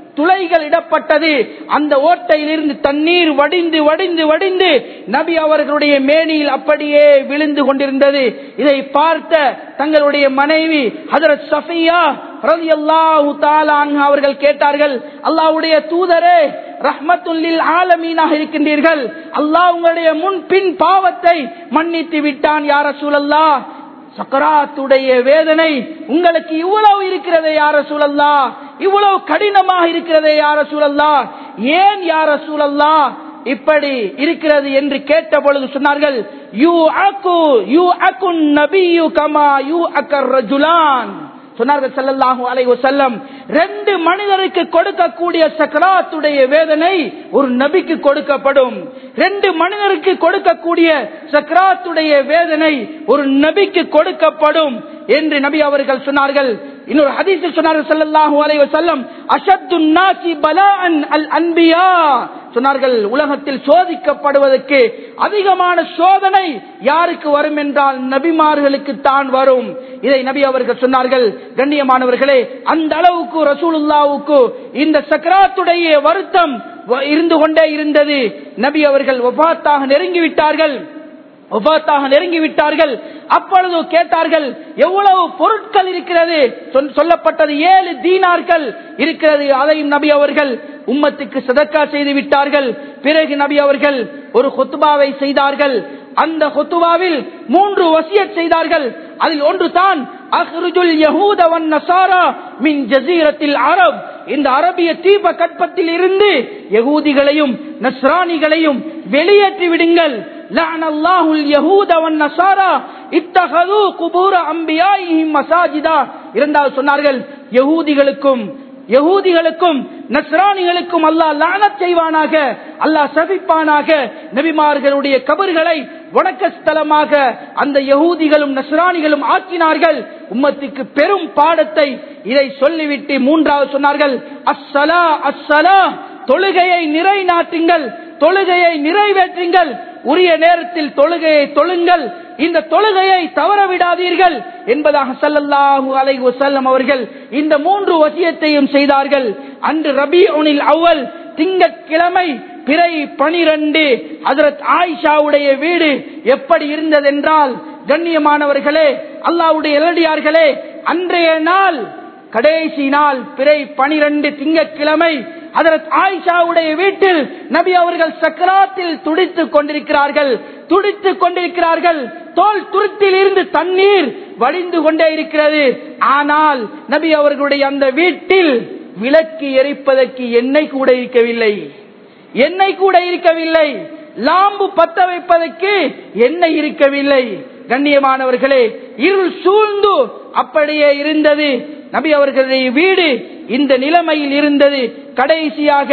A: துளைகள் இடப்பட்டது அந்த ஓட்டையிலிருந்து தண்ணீர் வடிந்து வடிந்து வடிந்து நபி அவர்களுடைய மேனியில் அப்படியே விழுந்து கொண்டிருந்தது இதை பார்த்த தங்களுடைய மனைவி ஹதரத் சஃபியா ரலியல்லாஹு தஆலா அன்ஹா அவர்கள் கேட்டார்கள் அல்லாஹ்வுடைய தூதரே ரஹ்மத்துல்லில் ஆலமீனாக இருக்கின்றீர்கள் அல்லாஹ் உங்களுடைய முன் பின் பாவத்தை மன்னித்து விட்டான் யார சூழல்லா சக்கராத்துடைய வேதனை உங்களுக்கு இவ்வளவு இருக்கிறதே யார சூழல்லா இவ்வளவு கடினமாக இருக்கிறதே யார சூழல்லா ஏன் யார சூழல்லா இப்படி இருக்கிறது என்று கேட்ட பொழுது சொன்னார்கள் யூ அக்கு யூ அக்குன் நபியு கமா யூ அக்கர் ரஜுலான் சொன்னார்கள் ஸல்லல்லாஹு அலைஹி வஸல்லம் ரெண்டு மனிதருக்கு கொடுக்கக்கூடிய சக்கராத்துடைய வேதனை ஒரு நபிக்கு கொடுக்கப்படும் ரெண்டு மனிதருக்கு கொடுக்கக்கூடிய சக்கராத்துடைய வேதனை ஒரு நபிக்கு கொடுக்கப்படும் என்று நபி அவர்கள் சொன்னார்கள் இன்னொரு ஹதீஸில் சொன்னார்கள் ஸல்லல்லாஹு அலைஹி வஸல்லம் அஷத்துன் நாசி பலாஅன் அல் அன்பியா சொன்னார்கள் உலகத்தில் சோதிக்கப்படுவதற்கு அதிகமான சோதனை யாருக்கு வரும் என்றால் நபிமார்களுக்கு தான் வரும் இதை நபி அவர்கள் சொன்னார்கள் கண்ணியமானவர்களே அந்த அளவுக்கு ரசூலுல்லாவுக்கு இந்த சக்கராத்துடைய வருத்தம் வ- இருந்து கொண்டே இருந்தது நபி அவர்கள் ஒபாத்தாக நெருங்கிவிட்டார்கள் ஒபாத்தாக நெருங்கிவிட்டார்கள் அப்பொழுது கேட்டார்கள் எவ்வளவு பொருட்கள் இருக்கிறது சொல்- சொல்லப்பட்டது ஏழு தீனார்கள் இருக்கிறது அதையும் நபி அவர்கள் உம்மத்துக்கு சதக்கா செய்து விட்டார்கள் பிறகு நபி அவர்கள் ஒரு கொத்துபாவை செய்தார்கள் அந்த கொத்துபாவில் மூன்று வசியத் செய்தார்கள் அதில் ஒன்று தான் அஹ்ருஜுல் யஹூத வன் நசாரா மின் ஜசீரத்தில் அரப் இந்த அரபிய தீப கற்பத்தில் இருந்து யகூதிகளையும் நஸ்ரானிகளையும் வெளியேற்றி விடுங்கள் لعن الله اليهود والنصارى اتخذوا قبور انبيائهم مساجدا இரண்டாவது சொன்னார்கள் யகூதிகளுக்கும் யகூதிகளுக்கும் நஸ்ரானிகளுக்கும் அல்லாஹ் லானத் செய்வானாக அல்லாஹ் சபிப்பானாக நபிமார்களுடைய கபர்களை வணக்க ஸ்தலமாக அந்த யகூதிகளும் நஸ்ரானிகளும் ஆக்கினார்கள் உம்மத்துக்கு பெரும் பாடத்தை இதை சொல்லிவிட்டு மூன்றாவது சொன்னார்கள் அஸ்ஸலா அஸ்ஸலா தொழுகையை நிறைநாட்டுங்கள் தொழுகையை நிறைவேற்றுங்கள் உரிய நேரத்தில் தொழுகையை தொழுங்கள் இந்த தொழுகையை தவற விடாதீர்கள் என்பதாக ஸல்லல்லாஹு அலைஹி வஸல்லம் அவர்கள் இந்த மூன்று வசியத்தையும் செய்தார்கள் அன்று ரபீஉனில் அவ்வல் திங்கட்கிழமை பிறை பனிரெண்டு ஹஜரத் ஆயிஷாவுடைய வீடு எப்படி இருந்ததென்றால் கண்ணியமானவர்களே அல்லாஹ்வுடைய எலடியார்களே அன்றைய நாள் கடைசி நாள் பிறை பனிரெண்டு திங்கட்கிழமை அதற்கு ஆயிஷாவுடைய வீட்டில் நபி அவர்கள் சக்கராத்தில் துடித்துக் கொண்டிருக்கிறார்கள் துடித்துக் கொண்டிருக்கிறார்கள் தோல் துருத்தில் இருந்து தண்ணீர் வடிந்து கொண்டே இருக்கிறது ஆனால் நபி அவர்களுடைய அந்த வீட்டில் விளக்கு எரிப்பதற்கு எண்ணெய் கூட இருக்கவில்லை எண்ணெய் கூட இருக்கவில்லை லாம்பு பத்த வைப்பதற்கு எண்ணெய் இருக்கவில்லை கண்ணியமானவர்களே இருள் சூழ்ந்து அப்படியே இருந்தது நபி அவர்களுடைய வீடு இந்த நிலைமையில் இருந்தது கடைசியாக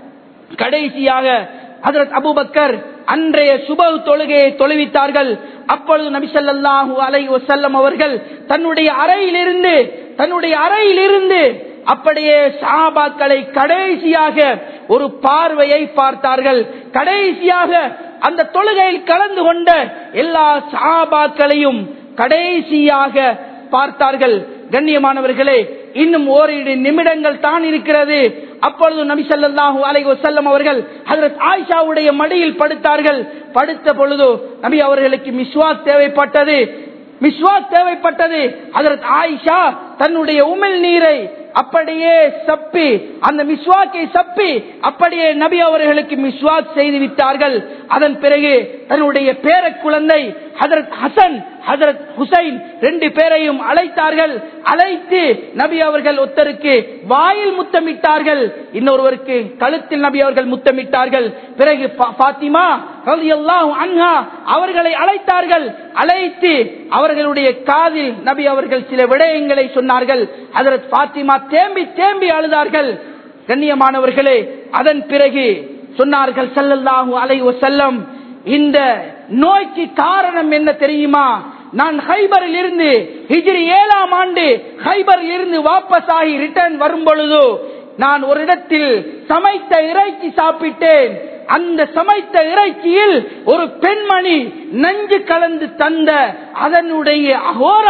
A: கடைசியாக ஹதரத் அபூபக்கர் அன்றைய சுப தொழுகையை தொழுவித்தார்கள் அப்பொழுது நபி ஸல்லல்லாஹு அலைஹி வஸல்லம் அவர்கள் தன்னுடைய அறையிலிருந்து தன்னுடைய அறையிலிருந்து அப்படியே சஹாபாக்களை கடைசியாக ஒரு பார்வையை பார்த்தார்கள் கடைசியாக அந்த தொழுகையில் கலந்து கொண்ட எல்லா சஹாபாக்களையும் கடைசியாக பார்த்தார்கள் கண்ணியமானவர்களே இன்னும் ஓரிரு நிமிடங்கள் தான் இருக்கிறது அப்பொழுது நபி ஸல்லல்லாஹு அலைஹி வஸல்லம் அவர்கள் ஹஜரத் ஆயிஷாவுடைய மடியில் படுத்தார்கள் படுத்த பொழுது நபி அவர்களுக்கு மிஸ்வாக் தேவைப்பட்டது மிஸ்வாக் தேவைப்பட்டது ஹஜரத் ஆயிஷா தன்னுடைய உமிழ் நீரை அப்படியே சப்பி அந்த மிஸ்வாக்கை சப்பி அப்படியே நபி அவர்களுக்கு மிஸ்வாக் செய்து விட்டார்கள் அதன் பிறகு தன்னுடைய பேர குழந்தை ஹதரத் ஹசன் ஹதரத் ஹுசைன் ரெண்டு பேரையும் அழைத்தார்கள் அழைத்து நபி அவர்கள் ஒருத்தருக்கு வாயில் முத்தமிட்டார்கள் இன்னொருவருக்கு கழுத்தில் நபி அவர்கள் முத்தமிட்டார்கள் பிறகு பா- பாத்திமா ரலியல்லாஹு அன்ஹா அவர்களை அழைத்தார்கள் அழைத்து அவர்களுடைய காதில் நபி அவர்கள் சில விடயங்களை சொன்னார்கள் ஹதரத் பாத்திமா தேம்பி தேம்பி அழுதார்கள் கண்ணியமானவர்களே அதன் பிறகு சொன்னார்கள் ஸல்லல்லாஹு அலைஹி வஸல்லம் இந்த நோய்க்கு காரணம் என்ன தெரியுமா நான் ஹைபரில் இருந்து ஹிஜ்ரி ஏழாம் ஆண்டு ஹைபரில் இருந்து வாபஸ் ஆகி ரிட்டர்ன் வரும் பொழுது நான் ஒரு இடத்தில் சமைத்த இறைச்சி சாப்பிட்டேன் அந்த சமைத்த இறைச்சியில் ஒரு பெண்மணி நஞ்சு கலந்து தந்த அதனுடைய அகோரம்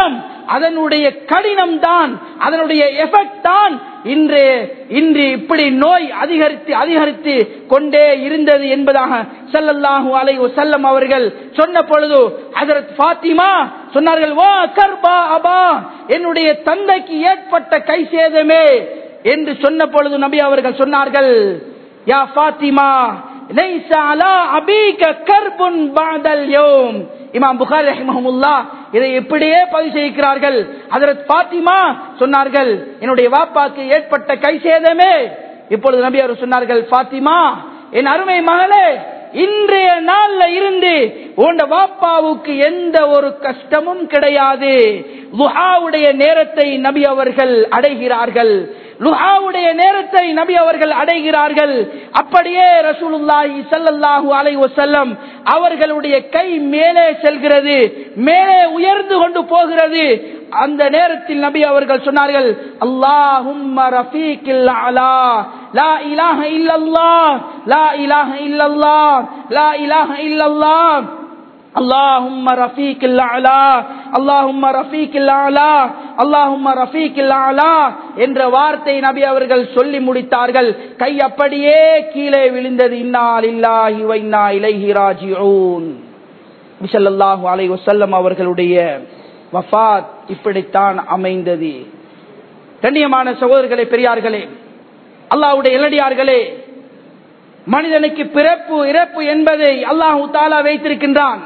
A: அதனுடைய கடினம் தான் அதனுடைய எஃபெக்ட் தான் இன்று இன்று இப்படி நோய் அதிகரித்து அதிகரித்து கொண்டே இருந்தது என்பதாக ஸல்லல்லாஹு அலைஹி வஸல்லம் அவர்கள் சொன்ன பொழுது ஹஜரத் ஃபாத்திமா சொன்னார்கள் வா கர்பா அபா என்னுடைய தந்தைக்கு ஏற்பட்ட கை சேதமே என்று சொன்ன பொழுது நபி அவர்கள் சொன்னார்கள் யா ஃபாத்திமா லைஸ அலா அபீக கர்புன் பஅதல் யௌம் இமாம் புகாரி ரஹிமஹுல்லா இதை இப்படியே பதிவு செய்கிறார்கள் ஹஜரத் ஃபாத்திமா சொன்னார்கள் என்னுடைய வாப்பாக்கு ஏற்பட்ட கை சேதமே இப்பொழுது நபி அவர் சொன்னார்கள் ஃபாத்திமா என் அருமை மகளே இன்றைய நாள்ல இருந்து உண்ட வாப்பாவுக்கு எந்த ஒரு கஷ்டமும் கிடையாது லுஹாவுடைய நேரத்தை நபி அவர்கள் அடைகிறார்கள் லுஹாவுடைய நேரத்தை நபி அவர்கள் அடைகிறார்கள் அப்படியே ரசூலுல்லாஹி ஸல்லல்லாஹு அலைஹி வஸல்லம் அவர்களுடைய கை மேலே செல்கிறது மேலே உயர்ந்து கொண்டு போகிறது அந்த நேரத்தில் நபி அவர்கள் சொன்னார்கள் அல்லாஹும்ம ரஃபீக்கில் அலா லா இலாஹ இல்லல்லாஹ் லா இலாஹ இல்லல்லாஹ் லா இலாஹ இல்லல்லாஹ் اللهم رفيق الاعلى اللهم رفيق الاعلى اللهم رفيق الاعلى என்ற வார்த்தை நபி அவர்கள் சொல்லி முடித்தார்கள் கை அப்படியே கீழே விழுந்தது இன்னா லில்லாஹி வ இன்னா இலைஹி ராஜிஊன் ஸல்லல்லாஹு அலைஹி வஸல்லம் அவர்களுடைய வஃபாத் இப்படித்தான் அமைந்தது கண்ணியமான சகோதரர்களே பெரியார்களே அல்லாஹ்வுடைய இளடியார்களே மனிதனுக்கு பிறப்பு இறப்பு என்பதை அல்லாஹு தாலா வைத்திருக்கின்றான்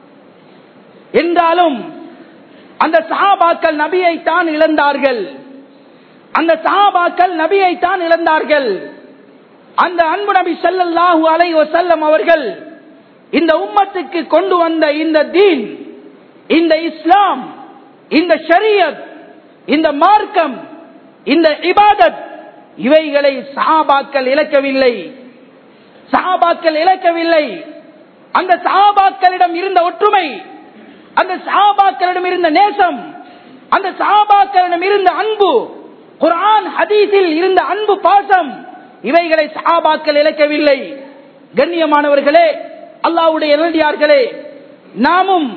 A: என்றாலும் அந்த சஹாபாக்கள் நபியை தான் இழந்தார்கள் அந்த சஹாபாக்கள் நபியை தான் இழந்தார்கள் அந்த அன்பு நபி ஸல்லல்லாஹு அலைஹி வஸல்லம் அவர்கள் இந்த உம்மத்துக்கு கொண்டு வந்த இந்த தீன் இந்த இஸ்லாம் இந்த ஷரியத் இந்த மார்க்கம் இந்த இபாதத் இவைகளை சஹாபாக்கள் இழக்கவில்லை சஹாபாக்கள் இழக்கவில்லை அந்த சஹாபாக்களிடம் இருந்த ஒற்றுமை அந்த சஹாபாக்களிடம் இருந்த நேசம் அந்த சஹாபாக்களிடம் இருந்த அன்பு குர்ஆன் ஹதீஸில் இருந்த அன்பு பாசம் இவைகளை சஹாபாக்கள் இழக்கவில்லை கண்ணியமானவர்களே அல்லாஹ்வுடைய இறுதியார்களே நாமும்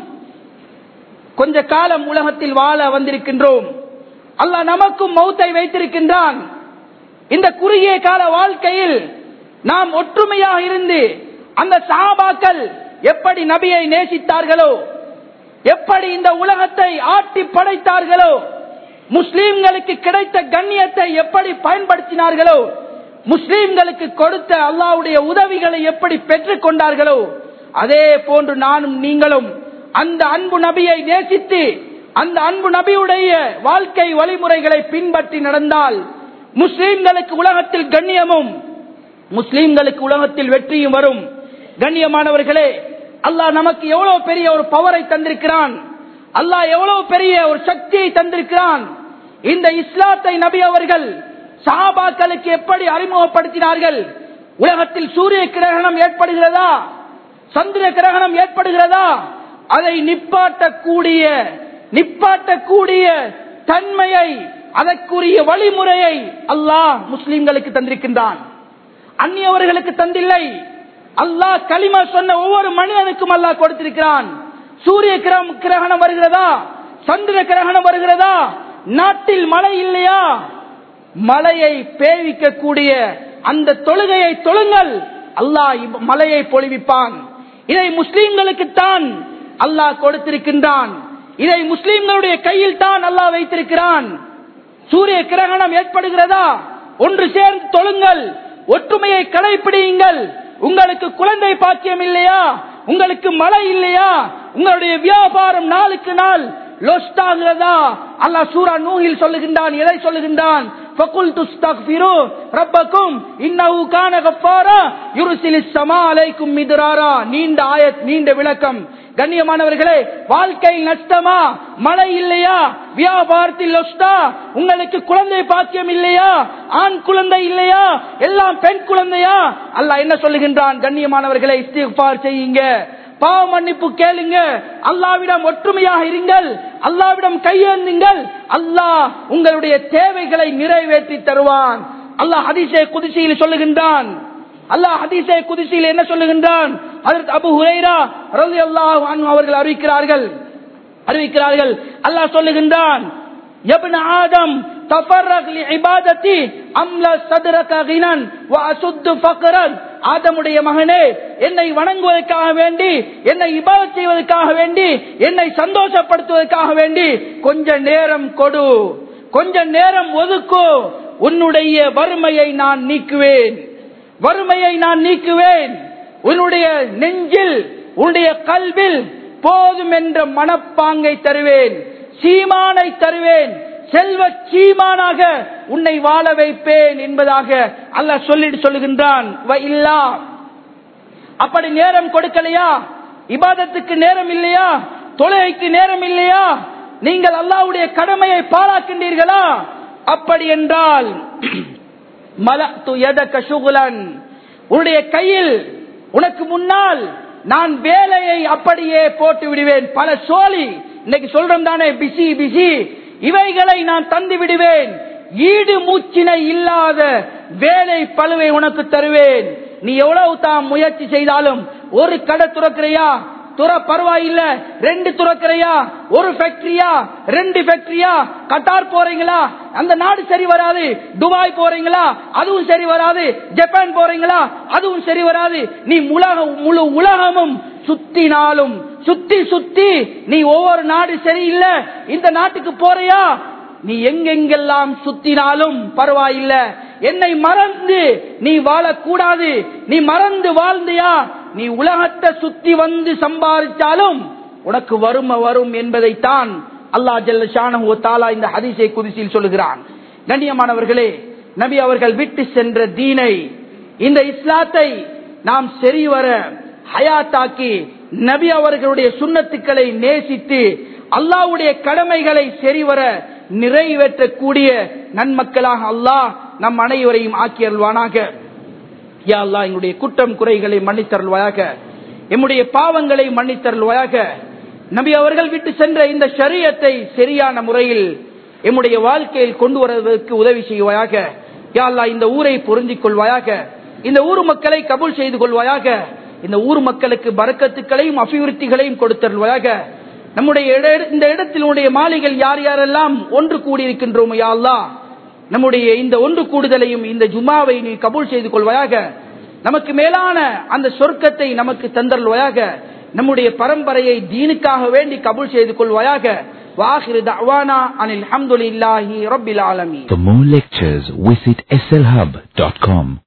A: கொஞ்ச காலம் உலகத்தில் வாழ வந்திருக்கின்றோம் அல்லாஹ் நமக்கும் மௌத்தை வைத்திருக்கின்றான் இந்த குறுகிய கால வாழ்க்கையில் நாம் ஒற்றுமையாக இருந்து அந்த சஹாபாக்கள் எப்படி நபியை நேசித்தார்களோ எப்படி இந்த உலகத்தை ஆட்டி படைத்தார்களோ முஸ்லிம்களுக்கு கிடைத்த கண்ணியத்தை எப்படி பயன்படுத்தினார்களோ முஸ்லிம்களுக்கு கொடுத்த அல்லாவுடைய உதவிகளை எப்படி பெற்றுக் கொண்டார்களோ அதே போன்று நானும் நீங்களும் அந்த அன்பு நபியை நேசித்து அந்த அன்பு நபியுடைய வாழ்க்கை வழிமுறைகளை பின்பற்றி நடந்தால் முஸ்லிம்களுக்கு உலகத்தில் கண்ணியமும் முஸ்லிம்களுக்கு உலகத்தில் வெற்றியும் வரும் கண்ணியமானவர்களே அல்லாஹ் நமக்கு எவ்வளவு பெரிய ஒரு பவரை தந்திருக்கிறான் அல்லாஹ் எவ்வளவு பெரிய ஒரு சக்தியை தந்திருக்கிறான் இந்த இஸ்லாத்தை நபி அவர்கள் சஹாபாக்களுக்கு எப்படி அறிமுகப்படுத்தினார்கள் உலகத்தில் சூரிய கிரகணம் ஏற்படுகிறதா சந்திர கிரகணம் ஏற்படுகிறதா அதை நிப்பாட்டக்கூடிய நிப்பாட்டக்கூடிய தன்மையை அதற்குரிய வழிமுறையை அல்லாஹ் முஸ்லிம்களுக்கு தந்திருக்கின்றான் அந்நியவர்களுக்கு தந்தில்லை அல்லாஹ் களிமா சொன்ன ஒவ்வொரு மனிதனுக்கும் அல்லாஹ் கொடுத்திருக்கிறான் சூரிய கிரகம் கிரகணம் வருகிறதா சந்திர கிரகணம் வருகிறதா நாட்டில் மழை இல்லையா மழையை பேவிக்கக்கூடிய அந்த தொழுகையை தொழுங்கள் அல்லாஹ் இவ் மலையை பொழிவிப்பான் இதை முஸ்லிம்களுக்குத்தான் அல்லாஹ் கொடுத்திருக்கின்றான் இதை முஸ்லிம்களுடைய கையில் தான் அல்லாஹ் வைத்திருக்கிறான் சூரிய கிரகணம் ஏற்படுகிறதா ஒன்று சேர்ந்து தொழுங்கள் ஒற்றுமையை கடைபிடியுங்கள் உங்களுக்கு குழந்தை பாக்கியம் இல்லையா உங்களுக்கு மழை இல்லையா உங்களுடைய வியாபாரம் நாளுக்கு நாள் லொஸ்ட் ஆகிறதா அல்லாஹ் சூரா நூகில் சொல்லுகின்றான் எதை சொல்லுகின்றான் فَقُلْ تُسْتَغْفِرُوا رَبَّكُمْ إِنَّهُ كَانَ غَفَّارًا يُرْسِلِ السَّمَاءَ عَلَيْكُمْ مِدْرَارًا நீண்ட ஆயத் நீண்ட விளக்கம் கண்ணியமானவர்களே வாழ்க்கை நஷ்டமா மழை இல்லையா வியாபாரத்தில் லொஸ்டா உங்களுக்கு குழந்தை பாக்கியம் இல்லையா ஆண் குழந்தை இல்லையா எல்லாம் பெண் குழந்தையா அல்லாஹ் என்ன சொல்லுகின்றான் கண்ணியமானவர்களை இஸ்திஃபார் செய்யுங்க பாவ மன்னிப்பு கேளுங்க அல்லாவிடம் ஒற்றுமையாக இருங்கள் அல்லாவிடம் கையேந்துங்கள் அல்லாஹ் உங்களுடைய தேவைகளை நிறைவேற்றி தருவான் அல்லாஹ் ஹதீஸை குதிசையில் சொல்லுகின்றான் அல்லாஹ் ஹதீஸை குதிசையில் என்ன சொல்லுகின்றான் அதற்கு அபு ஹுரைரா ரலியல்லாஹு அன்ஹு அவர்கள் அறிவிக்கிறார்கள் அறிவிக்கிறார்கள் அல்லாஹ் சொல்லுகின்றான் ابن آدم تفرغ لعبادتي أملا صدرك غنى وأسد فقرا ஆதமுடைய மகனே என்னை வணங்குவதற்காக வேண்டி என்னை இபாதத் செய்வதற்காக வேண்டி என்னை சந்தோஷப்படுத்துவதற்காக வேண்டி கொஞ்ச நேரம் கொடு கொஞ்ச நேரம் ஒதுக்கு உன்னுடைய வறுமையை நான் நீக்குவேன் வறுமையை நான் நீக்குவேன் உன்னுடைய நெஞ்சில் உன்னுடைய கல்வில் போதும் என்ற மனப்பாங்கை தருவேன் சீமானை தருவேன் செல்வ சீமானாக உன்னை வாழ வைப்பேன் என்பதாக அல்லாஹ் சொல்லிட்டு சொல்லுகின்றான் வ இல்லா அப்படி நேரம் கொடுக்கலையா இபாதத்துக்கு நேரம் இல்லையா தொழுகைக்கு நேரம் இல்லையா நீங்கள் அல்லாஹ்வுடைய கடமையை பாழாக்கின்றீர்களா அப்படி என்றால் மலத்து எதக்க சுகுலன் உன்னுடைய கையில் உனக்கு முன்னால் நான் வேலையை அப்படியே போட்டு விடுவேன் பல சோழி இன்னைக்கு சொல்றோம் தானே பிசி பிசி இவைகளை நான் தந்து விடுவேன் ஈடு மூச்சினை இல்லாத வேலை பழுவை உனக்கு தருவேன் நீ எவ்வளவு தான் முயற்சி செய்தாலும் ஒரு கடை துறக்கிறையா துற பரவாயில்ல ரெண்டு துறக்கிறையா ஒரு ஃபேக்டரியா ரெண்டு ஃபேக்டரியா கட்டார் போறீங்களா அந்த நாடு சரி வராது துபாய் போறீங்களா அதுவும் சரி வராது ஜப்பான் போறீங்களா அதுவும் சரி வராது நீ உலக முழு உலகமும் சுத்தினாலும் சுத்தி சுத்தி நீ ஒவ்வொரு நாடு சரியில்லை இந்த நாட்டுக்கு போறியா நீ எங்கெங்கெல்லாம் சுத்தினாலும் பரவாயில்ல என்னை மறந்து நீ வாழக்கூடாது நீ மறந்து வாழ்ந்தியா நீ உலகத்தை சுத்தி வந்து சம்பாதிச்சாலும் உனக்கு வறுமை வரும் என்பதைத்தான் அல்லாஹ் ஜல்ல ஷானஹு தாலா இந்த ஹதீஸை குதிசில் சொல்லுகிறான் கண்ணியமானவர்களே நபி அவர்கள் விட்டு சென்ற தீனை இந்த இஸ்லாத்தை நாம் சரிவர ஹயாத்தாக்கி நபி அவர்களுடைய சுண்ணத்துக்களை நேசித்து அல்லாவுடைய கடமைகளை சரிவர நிறைவேற்றக்கூடிய நன்மக்களாக அல்லாஹ் நம் அனைவரையும் ஆக்கி அருள்வானாக யா அல்லாஹ் எங்களுடைய குற்றம் குறைகளை மன்னித்தருள்வாயாக எம்முடைய பாவங்களை மன்னித்தருள்வாயாக நபி அவர்கள் விட்டு சென்ற இந்த ஷரியத்தை சரியான முறையில் எம்முடைய வாழ்க்கையில் கொண்டு வருவதற்கு உதவி செய்வாயாக யா அல்லாஹ் இந்த ஊரை பொருந்திக் கொள்வாயாக இந்த ஊர் மக்களை கபூல் செய்து கொள்வாயாக இந்த ஊர் மக்களுக்கு பறக்கத்துக்களையும் அபிவிருத்திகளையும் கொடுத்தருள்வாயாக நம்முடைய இட- இந்த இடத்தில் உடைய மாளிகள் யார் யாரெல்லாம் ஒன்று கூடியிருக்கின்றோம் யா அல்லாஹ் நம்முடைய இந்த ஒன்று கூடுதலையும் இந்த ஜுமாவை நீ கபூல் செய்து கொள்வாயாக நமக்கு மேலான அந்த சொர்க்கத்தை நமக்கு தந்தருள்வாயாக நம்முடைய பரம்பரையை தீனுக்காக வேண்டி கபூல் செய்து கொள்வாயாக வாஹிரு தஅவானா அனில் ஹம்துலில்லாஹி ரப்பில் ஆலமீன்
B: For more lectures, visit slhub.com.